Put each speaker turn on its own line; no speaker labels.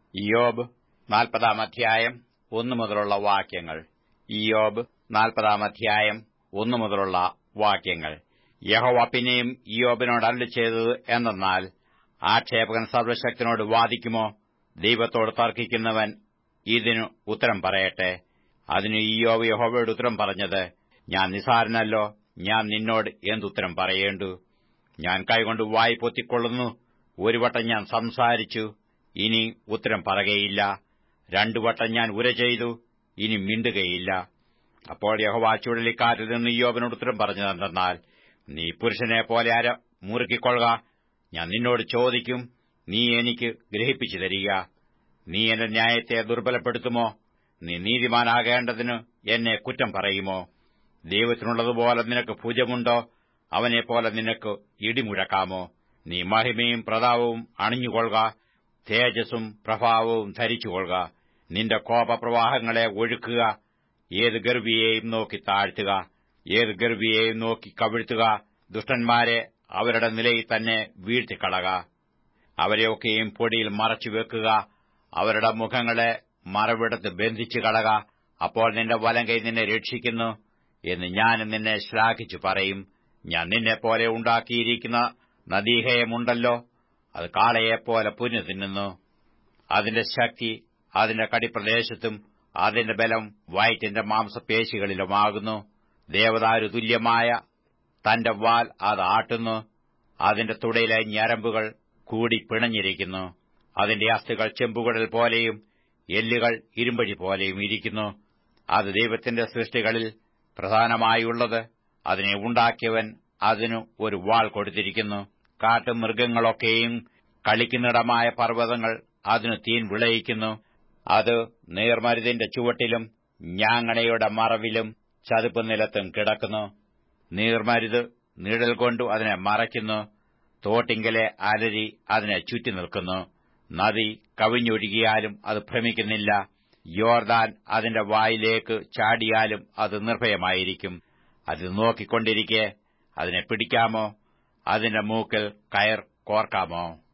ഇയോബ് നാൽപ്പതാം അധ്യായം ഒന്നു മുതലുള്ള വാക്യങ്ങൾ ഇയോബ് നാൽപ്പതാം അധ്യായം ഒന്നു മുതലുള്ള വാക്യങ്ങൾ യഹോവ പിന്നെയും ഇയോബിനോട് അരുളി ചെയ്തത് എന്തെന്നാൽ ആക്ഷേപകൻ സർവശക്തനോട് വാദിക്കുമോ ദൈവത്തോട് തർക്കിക്കുന്നവൻ ഇതിനു ഉത്തരം പറയട്ടെ അതിന് ഇയോബ് യഹോവയോട് ഉത്തരം പറഞ്ഞത് ഞാൻ നിസാരനല്ലോ ഞാൻ നിന്നോട് എന്തുത്തരം പറയേണ്ടു ഞാൻ കൈകൊണ്ട് വായി പൊത്തിക്കൊള്ളുന്നു ഒരു വട്ടം ഞാൻ സംസാരിച്ചു ഇനി ഉത്തരം പറകയില്ല രണ്ടു വട്ടം ഞാൻ ഉര ചെയ്തു ഇനി മിണ്ടുകയില്ല അപ്പോൾ യഹോവ ചുഴലിക്കാറ്റിൽ നിന്ന് യോബിനോട് ഉത്തരം പറഞ്ഞതെന്നാൽ നീ പുരുഷനെ പോലെ അര മുറുക്കിക്കൊള്ളുക ഞാൻ നിന്നോട് ചോദിക്കും നീ എനിക്ക് ഗ്രഹിപ്പിച്ചു തരിക നീ എന്റെ ന്യായത്തെ ദുർബലപ്പെടുത്തുമോ നീ നീതിമാനാകേണ്ടതിന് എന്നെ കുറ്റം പറയുമോ ദൈവത്തിനുള്ളതുപോലെ നിനക്ക് ഭുജമുണ്ടോ അവനെപ്പോലെ നിനക്ക് ഇടിമുഴക്കാമോ നീ മഹിമയും പ്രതാപവും അണിഞ്ഞുകൊള്ളുക തേജസ്സും പ്രഭാവവും ധരിച്ചുകൊള്ളുക നിന്റെ കോപപ്രവാഹങ്ങളെ ഒഴുക്കുക ഏത് ഗർഭിയെയും നോക്കി താഴ്ത്തുക ഏത് ഗർഭിയെയും നോക്കി കവിഴ്ത്തുക ദുഷ്ടന്മാരെ അവരുടെ നിലയിൽ തന്നെ വീഴ്ത്തിക്കളക അവരെയൊക്കെയും പൊടിയിൽ മറച്ചുവെക്കുക അവരുടെ മുഖങ്ങളെ മറവിടത്ത് ബന്ധിച്ചു കളക അപ്പോൾ നിന്റെ വലം കൈ നിന്നെ രക്ഷിക്കുന്നു എന്ന് ഞാനും നിന്നെ ശ്ലാഘിച്ചു പറയും ഞാൻ നിന്നെപ്പോലെ ഉണ്ടാക്കിയിരിക്കുന്ന നദീഹയമുണ്ടല്ലോ അത് കാളയെപ്പോലെ പുഞ്ഞു തിന്നുന്നു അതിന്റെ ശക്തി അതിന്റെ കടിപ്രദേശത്തും അതിന്റെ ബലം വയറ്റിന്റെ മാംസപേശികളിലുമാകുന്നു ദേവദാരു തുല്യമായ തന്റെ വാൽ അത് ആട്ടുന്നു അതിന്റെ തുടയിലെ ഞരമ്പുകൾ കൂടി പിണഞ്ഞിരിക്കുന്നു അതിന്റെ അസ്ഥികൾ ചെമ്പുകുടൽ പോലെയും എല്ലുകൾ ഇരുമ്പഴി പോലെയും ഇരിക്കുന്നു അത് ദൈവത്തിന്റെ സൃഷ്ടികളിൽ പ്രധാനമായുള്ളത് അതിനെ ഉണ്ടാക്കിയവൻ അതിനു ഒരു വാൾ കൊടുത്തിരിക്കുന്നു കാട്ടുമൃഗങ്ങളൊക്കെയും കളിക്കുന്നിടമായ പർവ്വതങ്ങൾ അതിനു തീൻ വിളയിക്കുന്നു അത് നീർമരുതിന്റെ ചുവട്ടിലും ഞാങ്ങണയുടെ മറവിലും ചതുപ്പ് നിലത്തും കിടക്കുന്നു നീർമരുത് നിഴൽ കൊണ്ടു അതിനെ മറയ്ക്കുന്നു തോട്ടിങ്കലെ അലരി അതിനെ ചുറ്റി നിൽക്കുന്നു നദി കവിഞ്ഞൊഴുകിയാലും അത് ഭ്രമിക്കുന്നില്ല യോർദാൻ അതിന്റെ വായിലേക്ക് ചാടിയാലും അത് നിർഭയമായിരിക്കും അത് നോക്കിക്കൊണ്ടിരിക്കെ അതിനെ പിടിക്കാമോ അതിന്റെ മൂക്കിൽ കയർ കോർക്കാമോ